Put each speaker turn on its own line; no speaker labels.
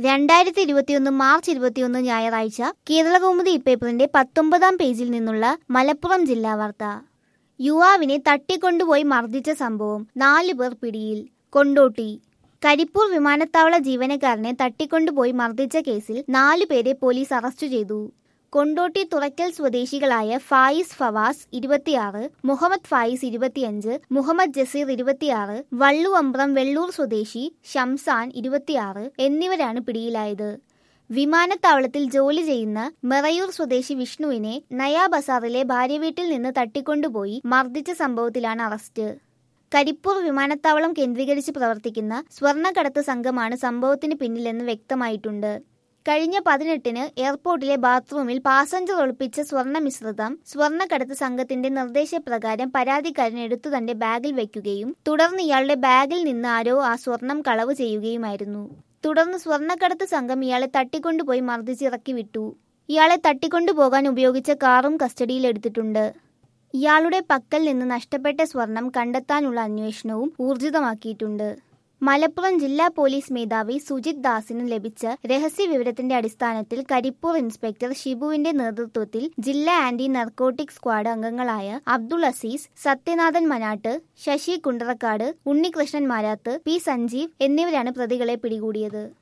രണ്ടായിരത്തി ഇരുപത്തിയൊന്ന് മാർച്ച് ഇരുപത്തിയൊന്ന് ഞായറാഴ്ച കേരളകൗമുദി ഇപ്പേപ്പറിന്റെ പത്തൊമ്പതാം പേജിൽ നിന്നുള്ള മലപ്പുറം ജില്ലാ വാർത്ത യുവാവിനെ തട്ടിക്കൊണ്ടുപോയി മർദ്ദിച്ച സംഭവം നാലു പേർ പിടിയിൽ കൊണ്ടോട്ടി കരിപ്പൂർ വിമാനത്താവള ജീവനക്കാരനെ തട്ടിക്കൊണ്ടുപോയി മർദ്ദിച്ച കേസിൽ നാലു പേരെ പോലീസ് അറസ്റ്റ് ചെയ്തു കൊണ്ടോട്ടി തുറക്കൽ സ്വദേശികളായ ഫായിസ് ഫവാസ് ഇരുപത്തിയാറ് മുഹമ്മദ് ഫായിസ് ഇരുപത്തിയഞ്ച് മുഹമ്മദ് ജസീർ ഇരുപത്തിയാറ് വള്ളുവമ്പ്രം വെള്ളൂർ സ്വദേശി ഷംസാൻ ഇരുപത്തിയാറ് എന്നിവരാണ് പിടിയിലായത് വിമാനത്താവളത്തിൽ ജോലി ചെയ്യുന്ന മെറയൂർ സ്വദേശി വിഷ്ണുവിനെ നയാ ബസാറിലെ ഭാര്യ വീട്ടിൽ നിന്ന് തട്ടിക്കൊണ്ടുപോയി മർദ്ദിച്ച സംഭവത്തിലാണ് അറസ്റ്റ് കരിപ്പൂർ വിമാനത്താവളം കേന്ദ്രീകരിച്ച് പ്രവർത്തിക്കുന്ന സ്വർണ്ണക്കടത്ത് സംഘമാണ് സംഭവത്തിന് പിന്നിലെന്ന് വ്യക്തമായിട്ടുണ്ട് കഴിഞ്ഞ പതിനെട്ടിന് എയർപോർട്ടിലെ ബാത്റൂമിൽ പാസഞ്ചർ ഒളിപ്പിച്ച സ്വർണ്ണ മിശ്രിതം സ്വർണ്ണക്കടത്ത് സംഘത്തിന്റെ നിർദ്ദേശപ്രകാരം പരാതിക്കാരൻ എടുത്തു തന്റെ ബാഗിൽ വയ്ക്കുകയും തുടർന്ന് ഇയാളുടെ ബാഗിൽ നിന്ന് ആരോ ആ സ്വർണം കളവ് ചെയ്യുകയുമായിരുന്നു തുടർന്ന് സ്വർണ്ണക്കടത്ത് സംഘം ഇയാളെ തട്ടിക്കൊണ്ടുപോയി മർദ്ദിച്ചിറക്കി വിട്ടു ഇയാളെ തട്ടിക്കൊണ്ടുപോകാൻ ഉപയോഗിച്ച കാറും കസ്റ്റഡിയിലെടുത്തിട്ടുണ്ട് ഇയാളുടെ പക്കൽ നിന്ന് നഷ്ടപ്പെട്ട സ്വർണം കണ്ടെത്താനുള്ള അന്വേഷണവും ഊർജിതമാക്കിയിട്ടുണ്ട് മലപ്പുറം ജില്ലാ പോലീസ് മേധാവി സുജിത് ദാസിന് ലഭിച്ച രഹസ്യ വിവരത്തിന്റെ അടിസ്ഥാനത്തിൽ കരിപ്പൂർ ഇൻസ്പെക്ടർ ഷിബുവിന്റെ നേതൃത്വത്തിൽ ജില്ലാ ആന്റി നർക്കോട്ടിക് സ്ക്വാഡ് അംഗങ്ങളായ അബ്ദുൾ അസീസ് സത്യനാഥൻ മനാട്ട് ശശി കുണ്ടറക്കാട് ഉണ്ണികൃഷ്ണൻ മാരാത്ത് പി സഞ്ജീവ് എന്നിവരാണ് പ്രതികളെ പിടികൂടിയത്